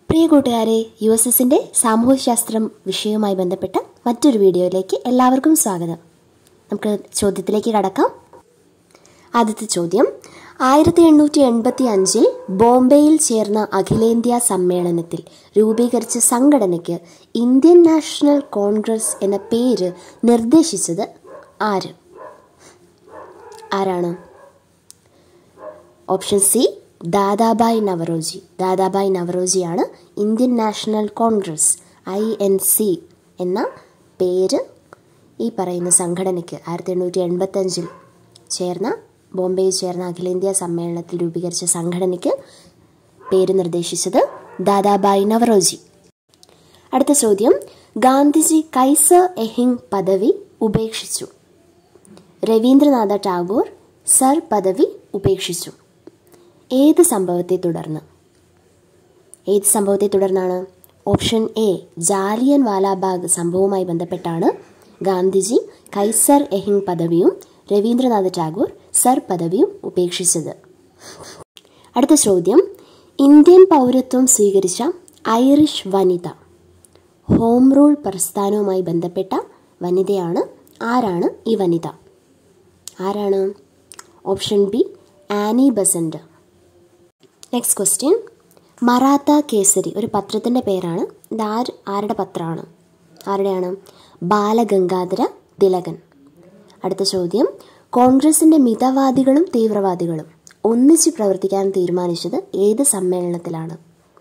പ്രിയ കൂട്ടുകാരെ U S എസിൻ്റെ സാമൂഹ്യശാസ്ത്രം വിഷയവുമായി ബന്ധപ്പെട്ട മറ്റൊരു വീഡിയോയിലേക്ക് എല്ലാവർക്കും സ്വാഗതം നമുക്ക് ചോദ്യത്തിലേക്ക് കടക്കാം ആദ്യത്തെ ചോദ്യം ആയിരത്തി എണ്ണൂറ്റി എൺപത്തി അഞ്ചിൽ ബോംബെയിൽ ചേർന്ന അഖിലേന്ത്യാ സമ്മേളനത്തിൽ രൂപീകരിച്ച സംഘടനയ്ക്ക് ഇന്ത്യൻ നാഷണൽ കോൺഗ്രസ് എന്ന പേര് നിർദ്ദേശിച്ചത് ആര് ആരാണ് ഓപ്ഷൻ സി ദാദാബായ് നവറോജി ദാദാബായ് നവറോജിയാണ് Indian National Congress I N C എന്ന പേര് ഈ പറയുന്ന സംഘടനയ്ക്ക് ആയിരത്തി എണ്ണൂറ്റി എൺപത്തഞ്ചിൽ ചേർന്ന ബോംബെയിൽ ചേർന്ന അഖിലേന്ത്യാ സമ്മേളനത്തിൽ രൂപീകരിച്ച സംഘടനയ്ക്ക് പേര് നിർദ്ദേശിച്ചത് ദാദാബായ് നവറോജി അടുത്ത ചോദ്യം ഗാന്ധിജി കൈസർ എഹിങ് പദവി ഉപേക്ഷിച്ചു രവീന്ദ്രനാഥ ടാഗോർ സർ പദവി ഉപേക്ഷിച്ചു ഏത് സംഭവത്തെ തുടർന്ന് ഏത് സംഭവത്തെ തുടർന്നാണ് ഓപ്ഷൻ എ ജാലിയൻ വാലാബാഗ് സംഭവവുമായി ബന്ധപ്പെട്ടാണ് ഗാന്ധിജി കൈസർ എഹിങ് പദവിയും രവീന്ദ്രനാഥ ടാഗോർ സർ പദവിയും ഉപേക്ഷിച്ചത് അടുത്ത ചോദ്യം ഇന്ത്യൻ പൗരത്വം സ്വീകരിച്ച ഐറിഷ് വനിത ഹോം റൂൾ പ്രസ്ഥാനവുമായി ബന്ധപ്പെട്ട വനിതയാണ് ആരാണ് ഈ വനിത ആരാണ് option B Annie Besant next question Maratha Kesari ഒരു പത്രത്തിൻ്റെ പേരാണ് ഇത് ആര് ആരുടെ പത്രമാണ് ആരുടെയാണ് ബാലഗംഗാധര തിലകൻ അടുത്ത ചോദ്യം കോൺഗ്രസിൻ്റെ മിതവാദികളും തീവ്രവാദികളും ഒന്നിച്ച് പ്രവർത്തിക്കാൻ തീരുമാനിച്ചത് ഏത് സമ്മേളനത്തിലാണ്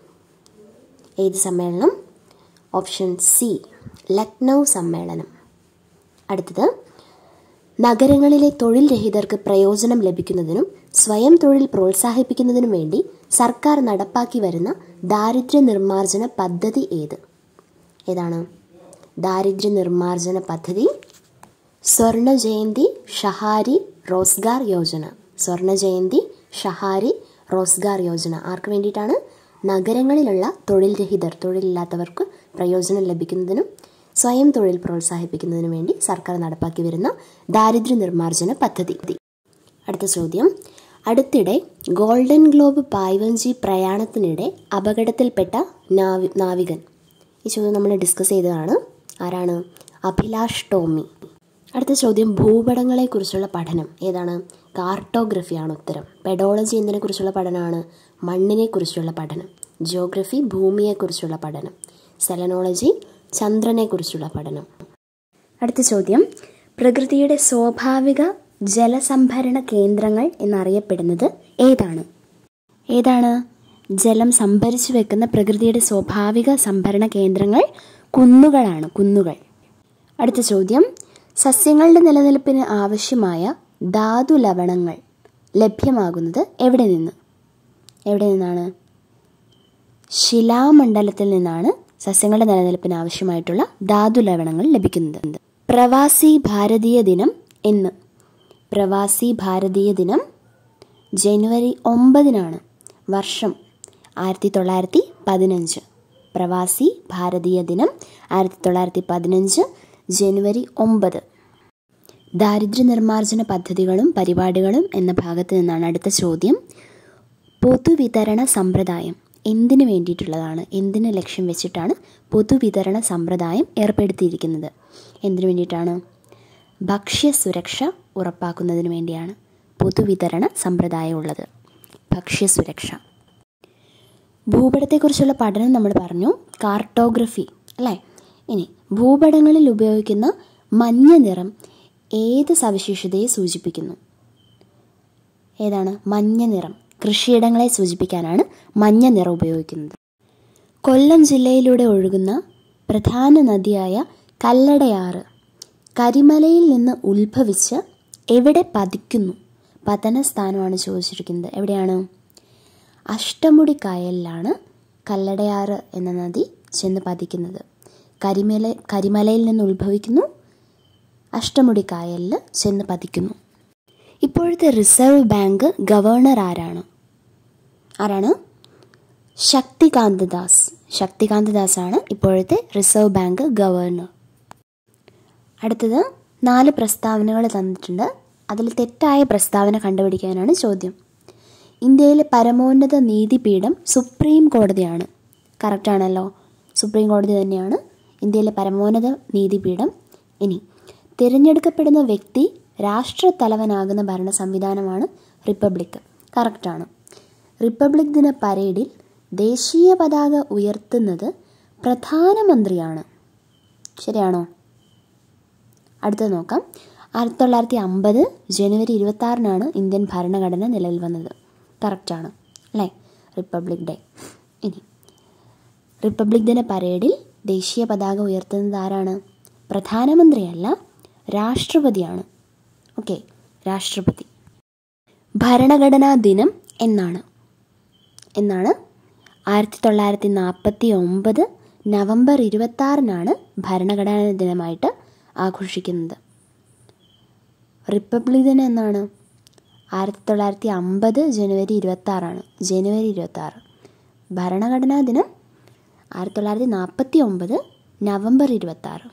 ഏത് സമ്മേളനം ഓപ്ഷൻ സി ലക്നൗ സമ്മേളനം അടുത്തത് നഗരങ്ങളിലെ തൊഴിൽ രഹിതർക്ക് പ്രയോജനം ലഭിക്കുന്നതിനും സ്വയം തൊഴിൽ പ്രോത്സാഹിപ്പിക്കുന്നതിനും വേണ്ടി സർക്കാർ നടപ്പാക്കി വരുന്ന ദാരിദ്ര്യ നിർമ്മാർജ്ജന പദ്ധതി ഏത് ഏതാണ് ദാരിദ്ര്യ നിർമ്മാർജ്ജന പദ്ധതി സ്വർണ ജയന്തി ഷഹാരി റോസ്ഗാർ യോജന സ്വർണ ജയന്തി ഷഹാരി റോസ്ഗാർ യോജന ആർക്ക് വേണ്ടിയിട്ടാണ് നഗരങ്ങളിലുള്ള തൊഴിൽ രഹിതർ തൊഴിലില്ലാത്തവർക്ക് പ്രയോജനം ലഭിക്കുന്നതിനും സ്വയം തൊഴിൽ പ്രോത്സാഹിപ്പിക്കുന്നതിനു വേണ്ടി സർക്കാർ നടപ്പാക്കി വരുന്ന ദാരിദ്ര്യ നിർമ്മാർജ്ജന പദ്ധതി അടുത്ത ചോദ്യം അടുത്തിടെ ഗോൾഡൻ ഗ്ലോബ് പായ്വഞ്ചി പ്രയാണത്തിനിടെ അപകടത്തിൽപ്പെട്ട നാവി നാവികൻ ഈ ചോദ്യം നമ്മൾ ഡിസ്കസ് ചെയ്തതാണ് ആരാണ് അഭിലാഷ് ടോമി അടുത്ത ചോദ്യം ഭൂപടങ്ങളെക്കുറിച്ചുള്ള പഠനം ഏതാണ് കാർട്ടോഗ്രഫിയാണ് ഉത്തരം പെഡോളജി എന്തിനെക്കുറിച്ചുള്ള പഠനമാണ് മണ്ണിനെക്കുറിച്ചുള്ള പഠനം ജിയോഗ്രഫി ഭൂമിയെക്കുറിച്ചുള്ള പഠനം സെലനോളജി ചന്ദ്രനെക്കുറിച്ചുള്ള പഠനം അടുത്ത ചോദ്യം പ്രകൃതിയുടെ സ്വാഭാവിക ജലസംഭരണ കേന്ദ്രങ്ങൾ എന്നറിയപ്പെടുന്നത് ഏതാണ് ഏതാണ് ജലം സംഭരിച്ചു വെക്കുന്ന പ്രകൃതിയുടെ സ്വാഭാവിക സംഭരണ കേന്ദ്രങ്ങൾ കുന്നുകളാണ് കുന്നുകൾ അടുത്ത ചോദ്യം സസ്യങ്ങളുടെ നിലനിൽപ്പിന് ആവശ്യമായ ധാതു ലവണങ്ങൾ ലഭ്യമാകുന്നത് എവിടെ നിന്ന് എവിടെ നിന്നാണ് ശിലാമണ്ഡലത്തിൽ നിന്നാണ് സസ്യങ്ങളുടെ നിലനിൽപ്പിന് ആവശ്യമായിട്ടുള്ള ധാതു ലവണങ്ങൾ ലഭിക്കുന്നത് പ്രവാസി ഭാരതീയ ദിനം എന്ന് പ്രവാസി ഭാരതീയ ദിനം ജനുവരി ഒമ്പതിനാണ് വർഷം ആയിരത്തി തൊള്ളായിരത്തി പതിനഞ്ച് പ്രവാസി ഭാരതീയ ദിനം ആയിരത്തി തൊള്ളായിരത്തി പതിനഞ്ച് ജനുവരി ഒമ്പത് ദാരിദ്ര്യ നിർമ്മാർജ്ജന പദ്ധതികളും പരിപാടികളും എന്ന ഭാഗത്ത് നിന്നാണ് അടുത്ത ചോദ്യം പൊതുവിതരണ സമ്പ്രദായം എന്തിനു വേണ്ടിയിട്ടുള്ളതാണ് എന്തിന് ലക്ഷ്യം വെച്ചിട്ടാണ് പൊതുവിതരണ സമ്പ്രദായം ഏർപ്പെടുത്തിയിരിക്കുന്നത് എന്തിനു വേണ്ടിയിട്ടാണ് ഭക്ഷ്യസുരക്ഷ ഉറപ്പാക്കുന്നതിന് വേണ്ടിയാണ് പൊതുവിതരണ സമ്പ്രദായം ഉള്ളത് ഭക്ഷ്യസുരക്ഷ ഭൂപടത്തെക്കുറിച്ചുള്ള പഠനം നമ്മൾ പറഞ്ഞു കാർട്ടോഗ്രഫി അല്ലേ ഇനി ഭൂപടങ്ങളിൽ ഉപയോഗിക്കുന്ന മഞ്ഞ നിറം ഏത് സവിശേഷതയെ സൂചിപ്പിക്കുന്നു ഏതാണ് മഞ്ഞ നിറം കൃഷിയിടങ്ങളെ സൂചിപ്പിക്കാനാണ് മഞ്ഞ നിറം ഉപയോഗിക്കുന്നത് കൊല്ലം ജില്ലയിലൂടെ ഒഴുകുന്ന പ്രധാന നദിയായ കല്ലടയാറ് കരിമലയിൽ നിന്ന് ഉത്ഭവിച്ച് എവിടെ പതിക്കുന്നു പതനസ്ഥാനമാണ് ചോദിച്ചിരിക്കുന്നത് എവിടെയാണ് അഷ്ടമുടി കായലിലാണ് കല്ലടയാറ് എന്ന നദി ചെന്ന് പതിക്കുന്നത് കരിമല കരിമലയിൽ നിന്ന് ഉത്ഭവിക്കുന്നു അഷ്ടമുടി കായലിൽ ചെന്ന് പതിക്കുന്നു ഇപ്പോഴത്തെ റിസർവ് ബാങ്ക് ഗവർണർ ആരാണ് ആരാണ് ശക്തികാന്ത ദാസ് ശക്തികാന്ത ദാസ് ആണ് ഇപ്പോഴത്തെ റിസർവ് ബാങ്ക് ഗവർണർ അടുത്തത് നാല് പ്രസ്താവനകൾ തന്നിട്ടുണ്ട് അതിൽ തെറ്റായ പ്രസ്താവന കണ്ടുപിടിക്കാനാണ് ചോദ്യം ഇന്ത്യയിലെ പരമോന്നത നീതിപീഠം സുപ്രീം കോടതിയാണ് കറക്റ്റാണല്ലോ സുപ്രീം കോടതി തന്നെയാണ് ഇന്ത്യയിലെ പരമോന്നത നീതിപീഠം ഇനി തിരഞ്ഞെടുക്കപ്പെടുന്ന വ്യക്തി രാഷ്ട്രത്തലവനാകുന്ന ഭരണ സംവിധാനമാണ് റിപ്പബ്ലിക് കറക്റ്റാണ് റിപ്പബ്ലിക് ദിന പരേഡിൽ ദേശീയ പതാക ഉയർത്തുന്നത് പ്രധാനമന്ത്രിയാണ് ശരിയാണോ അടുത്തത് നോക്കാം ആയിരത്തി തൊള്ളായിരത്തി അമ്പത് ജനുവരി ഇരുപത്തി ആറിനാണ് ഇന്ത്യൻ ഭരണഘടന നിലവിൽ വന്നത് കറക്റ്റാണ് അല്ലേ റിപ്പബ്ലിക് ഡേ ഇനി റിപ്പബ്ലിക് ദിന പരേഡിൽ ദേശീയ പതാക ഉയർത്തുന്നത് ആരാണ് പ്രധാനമന്ത്രിയല്ല രാഷ്ട്രപതിയാണ് ഓക്കെ രാഷ്ട്രപതി ഭരണഘടനാ ദിനം എന്നാണ് എന്നാണ് ആയിരത്തി തൊള്ളായിരത്തി നാൽപ്പത്തി ഒമ്പത് നവംബർ ഇരുപത്തി ആറിനാണ് ഭരണഘടനാ ദിനമായിട്ട് ആഘോഷിക്കുന്നത് റിപ്പബ്ലിക് ദിനം എന്നാണ് ആയിരത്തി തൊള്ളായിരത്തി അമ്പത് ജനുവരി ഇരുപത്തി ആറാണ് ജനുവരി ഇരുപത്തി ആറ് ഭരണഘടനാ ദിനം ആയിരത്തി തൊള്ളായിരത്തി നാൽപ്പത്തി ഒമ്പത് നവംബർ ഇരുപത്തി ആറ്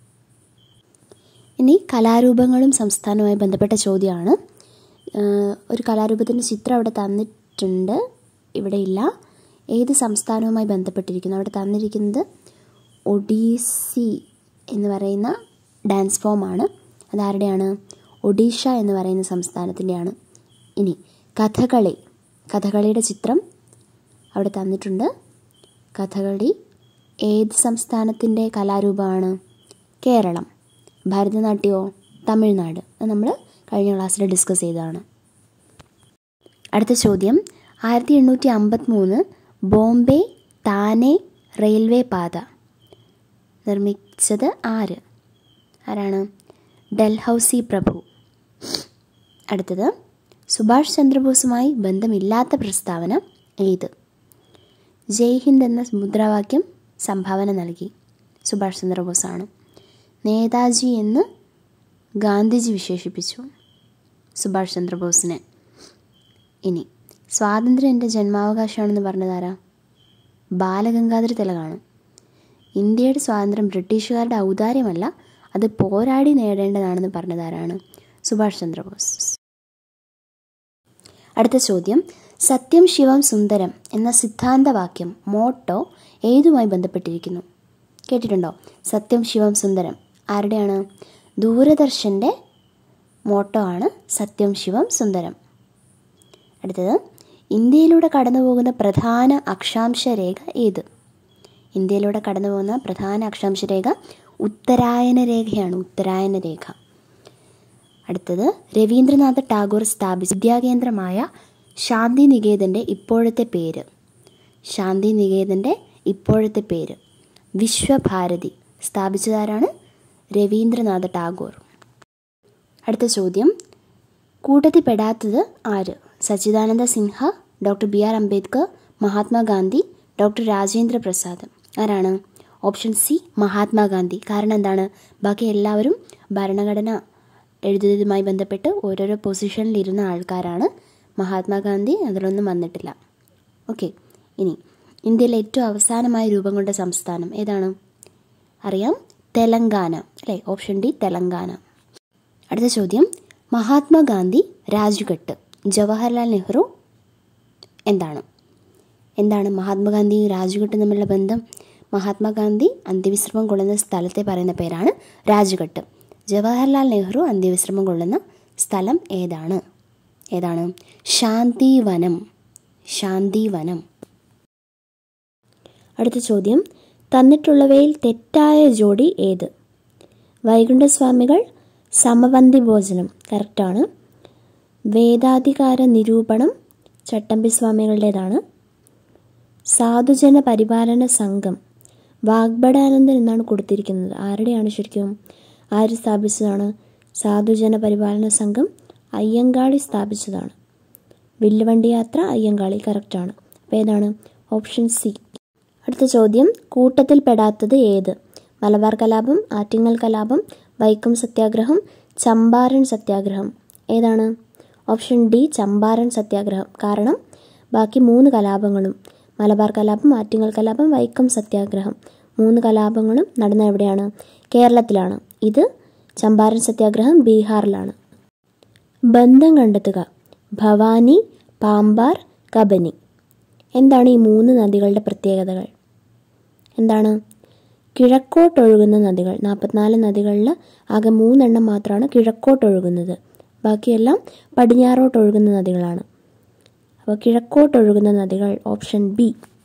ഇനി കലാരൂപങ്ങളും സംസ്ഥാനവുമായി ബന്ധപ്പെട്ട ചോദ്യമാണ് ഏഹ് ഒരു കലാരൂപത്തിൻ്റെ ചിത്രം അവിടെ തന്നിട്ടുണ്ട് ഇവിടെ ഇല്ല ഏത് സംസ്ഥാനവുമായി ബന്ധപ്പെട്ടിരിക്കുന്നു അവിടെ തന്നിരിക്കുന്നത് ഒഡീസി എന്ന് പറയുന്ന ഡാൻസ് ഫോമാണ് അതാരുടെയാണ് ഒഡീഷ എന്ന് പറയുന്ന സംസ്ഥാനത്തിൻ്റെയാണ് ഇനി കഥകളി കഥകളിയുടെ ചിത്രം അവിടെ തന്നിട്ടുണ്ട് കഥകളി ഏത് സംസ്ഥാനത്തിൻ്റെ കലാരൂപമാണ് കേരളം ഭരതനാട്യമോ തമിഴ്നാട് അത് നമ്മൾ കഴിഞ്ഞ ക്ലാസ്സിൽ ഡിസ്കസ് ചെയ്തതാണ് അടുത്ത ചോദ്യം ആയിരത്തി എണ്ണൂറ്റി അമ്പത്തി മൂന്ന് ബോംബെ താനെ റെയിൽവേ പാത നിർമ്മിച്ചത് ആര് ആരാണ് ഡൽഹൌസി പ്രഭു അടുത്തത് സുഭാഷ് ചന്ദ്രബോസുമായി ബന്ധമില്ലാത്ത പ്രസ്താവന ഏത് ജയ് ഹിന്ദ് എന്ന മുദ്രാവാക്യം സംഭാവന നൽകി സുഭാഷ് ചന്ദ്രബോസാണ് നേതാജി എന്ന് ഗാന്ധിജി വിശേഷിപ്പിച്ചു സുഭാഷ് ചന്ദ്രബോസിനെ ഇനി സ്വാതന്ത്ര്യം എൻ്റെ ജന്മാവകാശമാണെന്ന് പറഞ്ഞതാരാ ബാലഗംഗാധര തിലകാണ് ഇന്ത്യയുടെ സ്വാതന്ത്ര്യം ബ്രിട്ടീഷുകാരുടെ ഔദാര്യമല്ല അത് പോരാടി നേടേണ്ടതാണെന്ന് പറഞ്ഞതാരാണ് സുഭാഷ് ചന്ദ്രബോസ് അടുത്ത ചോദ്യം സത്യം ശിവം സുന്ദരം എന്ന സിദ്ധാന്തവാക്യം മോട്ടോ ഏതുമായി ബന്ധപ്പെട്ടിരിക്കുന്നു കേട്ടിട്ടുണ്ടോ സത്യം ശിവം സുന്ദരം ആരുടെയാണ് ദൂരദർശൻ്റെ മോട്ടോ ആണ് സത്യം ശിവം സുന്ദരം അടുത്തത് ഇന്ത്യയിലൂടെ കടന്നു പോകുന്ന പ്രധാന അക്ഷാംശ രേഖ ഏത് ഇന്ത്യയിലൂടെ കടന്നു പോകുന്ന പ്രധാന അക്ഷാംശ രേഖ ഉത്തരായന രേഖയാണ് ഉത്തരായന രേഖ അടുത്തത് രവീന്ദ്രനാഥ ടാഗോർ സ്ഥാപിച്ച വിദ്യാകേന്ദ്രമായ ശാന്തി നികേതൻ്റെ ഇപ്പോഴത്തെ പേര് ശാന്തി നികേതൻ്റെ ഇപ്പോഴത്തെ പേര് വിശ്വഭാരതി സ്ഥാപിച്ചതാരാണ് രവീന്ദ്രനാഥ ടാഗോർ അടുത്ത ചോദ്യം കൂട്ടത്തിൽ പെടാത്തത് ആര് സച്ചിദാനന്ദ Sinha doctor B R Ambedkar Mahatma Gandhi doctor Rajendra Prasad ആരാണ് ഓപ്ഷൻ സി മഹാത്മാഗാന്ധി കാരണം എന്താണ് ബാക്കി എല്ലാവരും ഭരണഘടന എഴുതിയതുമായി ബന്ധപ്പെട്ട് ഓരോരോ പൊസിഷനിൽ ഇരുന്ന ആൾക്കാരാണ് മഹാത്മാഗാന്ധി അതിലൊന്നും വന്നിട്ടില്ല ഓക്കെ ഇനി ഇന്ത്യയിലെ ഏറ്റവും അവസാനമായി രൂപം കൊണ്ട സംസ്ഥാനം ഏതാണ് അറിയാം തെലങ്കാന അല്ലേ ഓപ്ഷൻ ഡി തെലങ്കാന അടുത്ത ചോദ്യം മഹാത്മാഗാന്ധി രാജ്ഘട്ട് ജവഹർലാൽ നെഹ്റു എന്താണ് എന്താണ് മഹാത്മാഗാന്ധിയും രാജ്ഘട്ടും തമ്മിലുള്ള ബന്ധം മഹാത്മാഗാന്ധി അന്ത്യവിശ്രമം കൊള്ളുന്ന സ്ഥലത്തെ പറയുന്ന പേരാണ് രാജ്ഘട്ട് ജവഹർലാൽ നെഹ്റു അന്ത്യവിശ്രമം കൊള്ളുന്ന സ്ഥലം ഏതാണ് ഏതാണ് ശാന്തിവനം ശാന്തിവനം അടുത്ത ചോദ്യം തന്നിട്ടുള്ളവയിൽ തെറ്റായ ജോഡി ഏത് വൈകുണ്ഠസ്വാമികൾ സമപന്തി ഭോജനം കറക്റ്റാണ് വേദാധികാര നിരൂപണം ചട്ടമ്പി സ്വാമികളുടേതാണ് സാധുജന പരിപാലന സംഘം വാഗ്ബടാനന്ദൻ എന്നാണ് കൊടുത്തിരിക്കുന്നത് ആരുടെയാണ് ശരിക്കും ആര് സ്ഥാപിച്ചതാണ് സാധുജന പരിപാലന സംഘം അയ്യങ്കാളി സ്ഥാപിച്ചതാണ് വില്ലുവണ്ടി യാത്ര അയ്യങ്കാളി കറക്റ്റാണ് അപ്പോൾ ഏതാണ് ഓപ്ഷൻ സി അടുത്ത ചോദ്യം കൂട്ടത്തിൽ പെടാത്തത് ഏത് മലബാർ കലാപം ആറ്റിങ്ങൽ കലാപം വൈക്കം സത്യാഗ്രഹം ചമ്പാരൻ സത്യാഗ്രഹം ഏതാണ് ഓപ്ഷൻ ഡി ചമ്പാരൻ സത്യാഗ്രഹം കാരണം ബാക്കി മൂന്ന് കലാപങ്ങളും മലബാർ കലാപം ആറ്റിങ്ങൽ കലാപം വൈക്കം സത്യാഗ്രഹം മൂന്ന് കലാപങ്ങളും നടന്ന എവിടെയാണ് കേരളത്തിലാണ് ഇത് ചമ്പാരൻ സത്യാഗ്രഹം ബീഹാറിലാണ് ബന്ധം കണ്ടെത്തുക ഭവാനി പാമ്പാർ കബനി എന്താണ് ഈ മൂന്ന് നദികളുടെ പ്രത്യേകതകൾ എന്താണ് കിഴക്കോട്ടൊഴുകുന്ന നദികൾ നാൽപ്പത്തിനാല് നദികളിൽ ആകെ മൂന്നെണ്ണം മാത്രമാണ് കിഴക്കോട്ടൊഴുകുന്നത് ബാക്കിയെല്ലാം പടിഞ്ഞാറോട്ടൊഴുകുന്ന നദികളാണ് അപ്പോൾ കിഴക്കോട്ടൊഴുകുന്ന നദികൾ ഓപ്ഷൻ ബി